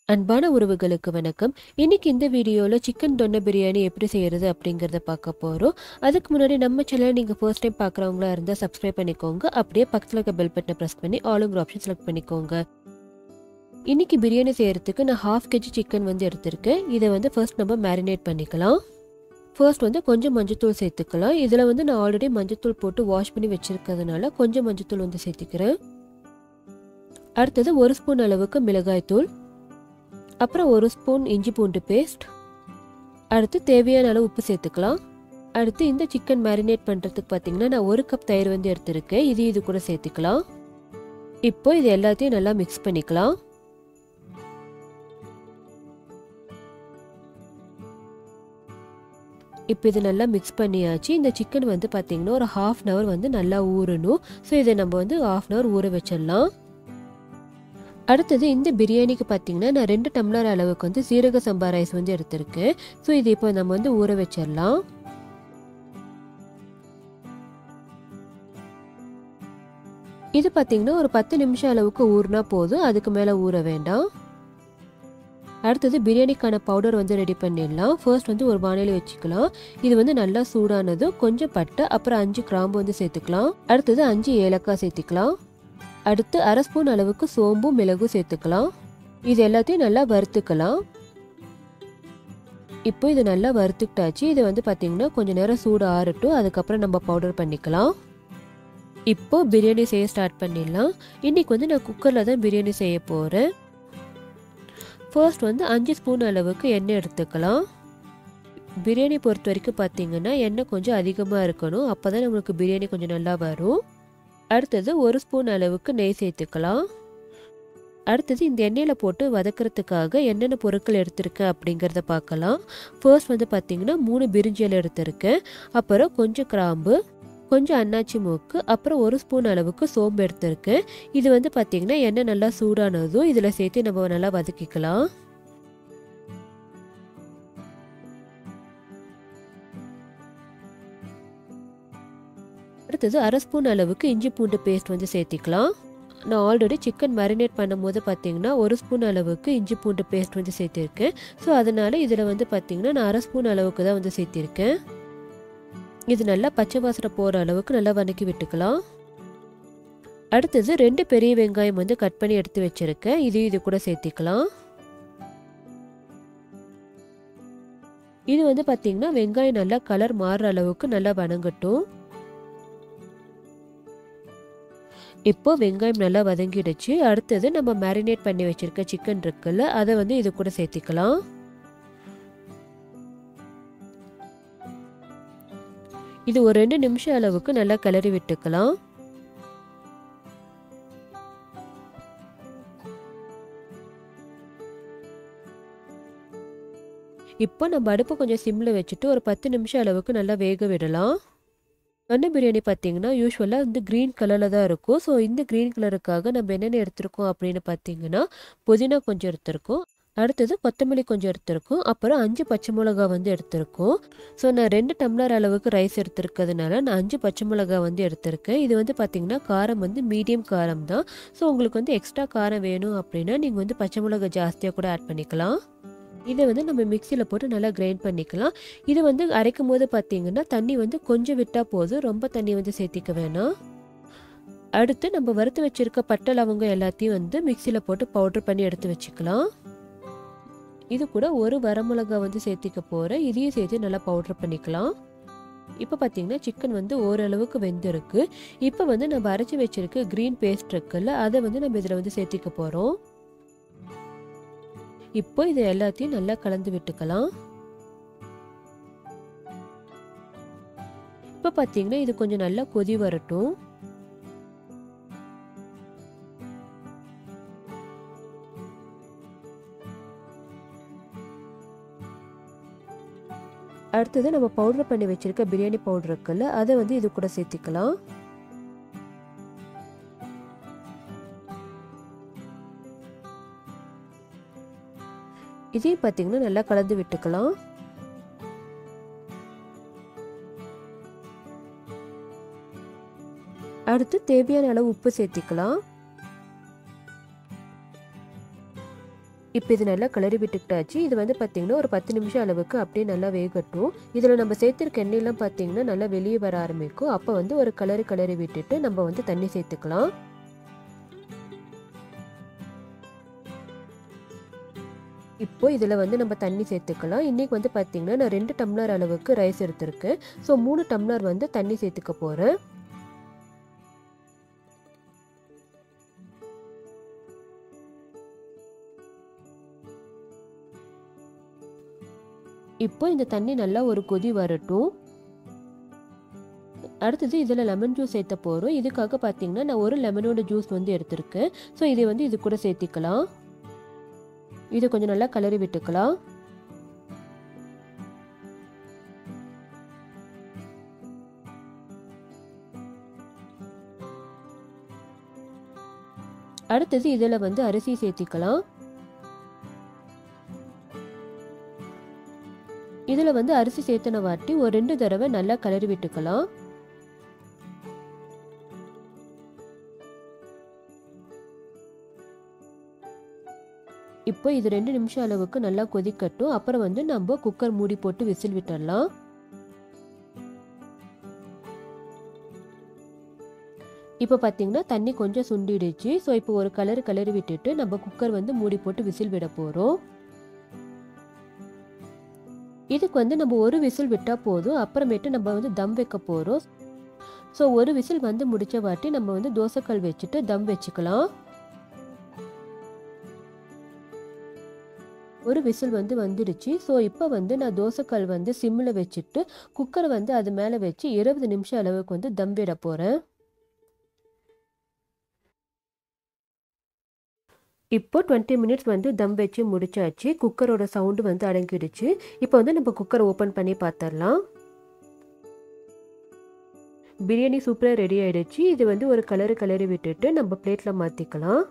அன்பான உறவுகளுக்கு வணக்கம் இன்னைக்கு இந்த வீடியோவில் சிக்கன் தொன்னை பிரியாணி எப்படி செய்கிறது அப்படிங்கிறத பார்க்க போகிறோம் அதுக்கு முன்னாடி நம்ம சேனலை நீங்கள் ஃபர்ஸ்ட் டைம் பார்க்குறவங்களா இருந்தால் சப்ஸ்கிரைப் பண்ணிக்கோங்க அப்படியே பக்கத்தில் இருக்க பெல் பட்டனை ப்ரெஸ் பண்ணி ஆளுங்கிற ஆப்ஷன் செலக்ட் பண்ணிக்கோங்க இன்னைக்கு பிரியாணி செய்கிறதுக்கு நான் ஹாஃப் கேஜி சிக்கன் வந்து எடுத்திருக்கேன் இதை வந்து ஃபர்ஸ்ட் நம்ம மேரினேட் பண்ணிக்கலாம் ஃபர்ஸ்ட் வந்து கொஞ்சம் மஞ்சத்தூள் சேர்த்துக்கலாம் இதில் வந்து நான் ஆல்ரெடி மஞ்சத்தூள் போட்டு வாஷ் பண்ணி வச்சுருக்கிறதுனால கொஞ்சம் மஞ்சத்தூள் வந்து சேர்த்துக்கிறேன் அடுத்தது ஒரு ஸ்பூன் அளவுக்கு மிளகாய்த்தூள் அப்புறம் ஒரு ஸ்பூன் இஞ்சி பூண்டு பேஸ்ட் அடுத்து தேவையான அளவு உப்பு சேர்த்துக்கலாம் அடுத்து இந்த சிக்கன் மேரினேட் பண்ணுறதுக்கு பார்த்தீங்கன்னா நான் ஒரு கப் தயிர் வந்து எடுத்திருக்கேன் இது இது கூட சேர்த்துக்கலாம் இப்போ இது எல்லாத்தையும் நல்லா மிக்ஸ் பண்ணிக்கலாம் இப்போ இது நல்லா மிக்ஸ் பண்ணியாச்சு இந்த சிக்கன் வந்து பார்த்தீங்கன்னா ஒரு ஹாஃப் அன் ஹவர் வந்து நல்லா ஊறணும் ஸோ இதை நம்ம வந்து ஹாஃப் அன் ஹவர் ஊற வச்சிடலாம் அடுத்தது இந்த பிரியாணிக்கு பார்த்தீங்கன்னா நான் ரெண்டு டம்ளர் அளவுக்கு வந்து சீரக சம்பா ரைஸ் வந்து எடுத்திருக்கேன் ஸோ இது இப்போ நம்ம வந்து ஊற வச்சிடலாம் இது பார்த்தீங்கன்னா ஒரு பத்து நிமிஷம் அளவுக்கு ஊறினா போதும் அதுக்கு மேலே ஊற வேண்டாம் அடுத்தது பிரியாணிக்கான பவுடர் வந்து ரெடி பண்ணிடலாம் ஃபர்ஸ்ட் வந்து ஒரு வானிலை வச்சுக்கலாம் இது வந்து நல்லா சூடானது கொஞ்சம் பட்டை அப்புறம் அஞ்சு கிராம்பு வந்து சேர்த்துக்கலாம் அடுத்தது அஞ்சு ஏலக்காய் சேர்த்துக்கலாம் அடுத்து அரை ஸ்பூன் அளவுக்கு சோம்பும் மிளகும் சேர்த்துக்கலாம் இது எல்லாத்தையும் நல்லா வறுத்துக்கலாம் இப்போ இது நல்லா வறுத்துக்கிட்டாச்சு இது வந்து பார்த்தீங்கன்னா கொஞ்சம் நேரம் சூடு ஆறட்டும் அதுக்கப்புறம் நம்ம பவுடர் பண்ணிக்கலாம் இப்போ பிரியாணி செய்ய ஸ்டார்ட் பண்ணிடலாம் இன்னைக்கு வந்து நான் குக்கரில் தான் பிரியாணி செய்ய போகிறேன் ஃபர்ஸ்ட் வந்து அஞ்சு ஸ்பூன் அளவுக்கு எண்ணெய் எடுத்துக்கலாம் பிரியாணி பொறுத்த வரைக்கும் பார்த்தீங்கன்னா எண்ணெய் கொஞ்சம் அதிகமாக இருக்கணும் அப்போ தான் நம்மளுக்கு பிரியாணி கொஞ்சம் நல்லா வரும் அடுத்தது ஒரு ஸ்பூன் அளவுக்கு நெய் சேர்த்துக்கலாம் அடுத்தது இந்த எண்ணெயில் போட்டு வதக்கிறதுக்காக என்னென்ன பொருட்கள் எடுத்திருக்கேன் அப்படிங்கிறத பார்க்கலாம் ஃபர்ஸ்ட் வந்து பார்த்தீங்கன்னா மூணு பிரிஞ்சியல் எடுத்திருக்கேன் அப்புறம் கொஞ்சம் கிராம்பு கொஞ்சம் அன்னாச்சி மூக்கு அப்புறம் ஒரு ஸ்பூன் அளவுக்கு சோம்பு எடுத்திருக்கேன் இது வந்து பார்த்தீங்கன்னா எண்ணெய் நல்லா சூடானதும் இதில் சேர்த்து நம்ம நல்லா வதக்கிக்கலாம் அடுத்தது அரை ஸ்பூன் அளவுக்கு இஞ்சி பூண்டு பேஸ்ட் வந்து சேர்த்திக்கலாம் நான் ஆல்ரெடி சிக்கன் மேரினேட் பண்ணும்போது பார்த்தீங்கன்னா ஒரு ஸ்பூன் அளவுக்கு இஞ்சி பூண்டு பேஸ்ட் வந்து சேர்த்திருக்கேன் ஸோ அதனால இதில் வந்து பார்த்தீங்கன்னா நான் அரை ஸ்பூன் அளவுக்கு தான் வந்து சேர்த்திருக்கேன் இது நல்லா பச்சை வாசனை போகிற அளவுக்கு நல்லா வதக்கி விட்டுக்கலாம் அடுத்தது ரெண்டு பெரிய வெங்காயம் வந்து கட் பண்ணி எடுத்து வச்சிருக்கேன் இது இது கூட சேர்த்திக்கலாம் இது வந்து பார்த்தீங்கன்னா வெங்காயம் நல்லா கலர் மாறுற அளவுக்கு நல்லா வணங்கட்டும் இப்போ வெங்காயம் நல்லா வதங்கிடுச்சு அடுத்தது நம்ம மேரினேட் பண்ணி வச்சிருக்க சிக்கன் இருக்குல்ல அதை வந்து இது கூட சேர்த்திக்கலாம் இது ஒரு ரெண்டு நிமிஷம் அளவுக்கு நல்லா கிளறி விட்டுக்கலாம் இப்போ நம்ம அடுப்பை கொஞ்சம் சிம்மில் வச்சுட்டு ஒரு பத்து நிமிஷம் அளவுக்கு நல்லா வேக விடலாம் மண்ணு பிரியாணி பார்த்தீங்கன்னா யூஸ்வலாக வந்து க்ரீன் கலரில் தான் இருக்கும் ஸோ இந்த க்ரீன் கலருக்காக நம்ம என்னென்ன எடுத்திருக்கோம் அப்படின்னு பார்த்தீங்கன்னா புதினா கொஞ்சம் எடுத்திருக்கோம் அடுத்தது கொத்தமல்லி கொஞ்சம் எடுத்திருக்கோம் அப்புறம் அஞ்சு பச்சை மிளகா வந்து எடுத்திருக்கோம் ஸோ நான் ரெண்டு டம்ளர் அளவுக்கு ரைஸ் எடுத்திருக்கிறதுனால நான் அஞ்சு பச்சை மிளகா வந்து எடுத்திருக்கேன் இது வந்து பார்த்திங்கன்னா காரம் வந்து மீடியம் காரம் தான் ஸோ உங்களுக்கு வந்து எக்ஸ்ட்ரா காரம் வேணும் அப்படின்னா நீங்கள் வந்து பச்சை மிளகா ஜாஸ்தியாக கூட ஆட் பண்ணிக்கலாம் இதை வந்து நம்ம மிக்சியில் போட்டு நல்லா கிரைண்ட் பண்ணிக்கலாம் இது வந்து அரைக்கும் போது பார்த்தீங்கன்னா தண்ணி வந்து கொஞ்சம் விட்டால் போதும் ரொம்ப தண்ணி வந்து சேர்த்திக்க வேணாம் அடுத்து நம்ம வறுத்து வச்சுருக்க பட்டை லவங்கம் எல்லாத்தையும் வந்து மிக்சியில் போட்டு பவுட்ரு பண்ணி எடுத்து வச்சுக்கலாம் இது கூட ஒரு வரமிளகா வந்து சேர்த்திக்க போகிறேன் இதையும் சேர்த்து நல்லா பவுட்ரு பண்ணிக்கலாம் இப்போ பார்த்தீங்கன்னா சிக்கன் வந்து ஓரளவுக்கு வெந்திருக்கு இப்போ வந்து நம்ம அரைச்சி வச்சிருக்க க்ரீன் பேஸ்ட் இருக்குல்ல அதை வந்து நம்ம இதில் வந்து சேர்த்திக்க போகிறோம் இப்போ இது எல்லாத்தையும் நல்லா கலந்து விட்டுக்கலாம் இப்போ பார்த்தீங்கன்னா இது கொஞ்சம் நல்லா கொதி வரட்டும் அடுத்தது நம்ம பவுடர் பண்ணி வச்சிருக்க பிரியாணி பவுடர் இருக்குல்ல அதை வந்து இது கூட சேர்த்திக்கலாம் இதையும் பார்த்தீங்கன்னா நல்லா கலந்து விட்டுக்கலாம் அடுத்து தேவையான அளவு உப்பு சேர்த்திக்கலாம் இப்போ இது நல்லா கிளறி விட்டுக்கிட்டாச்சு இது வந்து பார்த்திங்கன்னா ஒரு பத்து நிமிஷம் அளவுக்கு அப்படியே நல்லா வேகட்டும் இதில் நம்ம சேர்த்துருக்க எண்ணெயெல்லாம் பார்த்திங்கன்னா நல்லா வெளியே வர ஆரம்பிக்கும் அப்போ வந்து ஒரு கலரி கலரி விட்டுட்டு நம்ம வந்து தண்ணி சேர்த்துக்கலாம் இப்போ இதில் வந்து நம்ம தண்ணி சேர்த்துக்கலாம் இன்றைக்கி வந்து பார்த்திங்கன்னா நான் ரெண்டு டம்ளர் அளவுக்கு ரைஸ் எடுத்திருக்கேன் ஸோ மூணு டம்ளர் வந்து தண்ணி சேர்த்துக்க போகிறேன் இப்போ இந்த தண்ணி நல்லா ஒரு கொதி வரட்டும் அடுத்தது இதில் லெமன் ஜூஸ் சேர்த்த போகிறோம் இதுக்காக பார்த்தீங்கன்னா நான் ஒரு லெமனோட ஜூஸ் வந்து எடுத்திருக்கேன் ஸோ இதை வந்து இது கூட சேர்த்திக்கலாம் இது கொஞ்சம் நல்லா கலரி விட்டுக்கலாம் அடுத்தது இதில் வந்து அரிசி சேர்த்திக்கலாம் இதில் வந்து அரிசி சேர்த்தன வாட்டி ஒரு ரெண்டு தடவை நல்லா கலரி விட்டுக்கலாம் இப்போ இது ரெண்டு நிமிஷம் அளவுக்கு நல்லா கொதிக்கட்டும் அப்புறம் வந்து நம்ம குக்கர் மூடி போட்டு விசில் விட்டுடலாம் இப்போ பார்த்தீங்கன்னா தண்ணி கொஞ்சம் சுண்டிடுச்சு ஸோ இப்போ ஒரு கலர் கலரி விட்டுட்டு நம்ம குக்கர் வந்து மூடி போட்டு விசில் விட போகிறோம் இதுக்கு வந்து நம்ம ஒரு விசில் விட்டால் போதும் அப்புறமேட்டு நம்ம வந்து தம் வைக்க போகிறோம் ஸோ ஒரு விசில் வந்து முடிச்ச வாட்டி நம்ம வந்து தோசைக்கல் வச்சுட்டு தம் வச்சுக்கலாம் ஒரு விசில் வந்து வந்துடுச்சு ஸோ இப்போ வந்து நான் தோசைக்கல் வந்து சிம்மில் வச்சுட்டு குக்கரை வந்து அது மேலே வச்சு இருபது நிமிஷம் அளவுக்கு வந்து தம் விட போகிறேன் இப்போ டுவெண்ட்டி மினிட்ஸ் வந்து தம் வச்சு முடிச்சாச்சு குக்கரோட சவுண்டு வந்து அடங்கிடுச்சு இப்போ வந்து நம்ம குக்கரை ஓப்பன் பண்ணி பார்த்துடலாம் பிரியாணி சூப்பராக ரெடி ஆயிடுச்சு இது வந்து ஒரு கலரு கலரி விட்டுட்டு நம்ம பிளேட்டில் மாற்றிக்கலாம்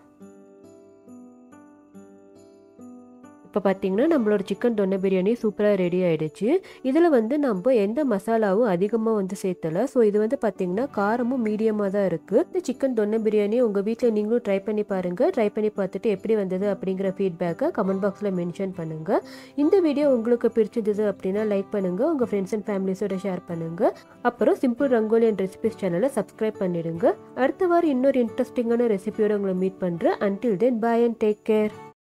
இப்போ பார்த்தீங்கன்னா நம்மளோட சிக்கன் தொன்னை பிரியாணி சூப்பராக ரெடி ஆயிடுச்சு இதில் வந்து நம்ம எந்த மசாலாவும் அதிகமாக வந்து சேர்த்தலை ஸோ இது வந்து பார்த்தீங்கன்னா காரமும் மீடியமாக தான் இருக்குது இந்த சிக்கன் தொன்னை பிரியாணி உங்கள் வீட்டில் நீங்களும் ட்ரை பண்ணி பாருங்கள் ட்ரை பண்ணி பார்த்துட்டு எப்படி வந்தது அப்படிங்கிற ஃபீட்பேக்கை கமெண்ட் பாக்ஸில் மென்ஷன் பண்ணுங்கள் இந்த வீடியோ உங்களுக்கு பிடிச்சிருந்தது அப்படின்னா லைக் பண்ணுங்கள் உங்கள் ஃப்ரெண்ட்ஸ் அண்ட் ஃபேமிலிஸோட ஷேர் பண்ணுங்கள் அப்புறம் சிம்பிள் ரங்கோலி அண்ட் ரெசிபிஸ் சேனலை சப்ஸ்கிரைப் பண்ணிடுங்க அடுத்த வாரம் இன்னொரு இன்ட்ரெஸ்டிங்கான ரெசிபியோட உங்களை மீட் பண்ணுறேன் until then bye and take care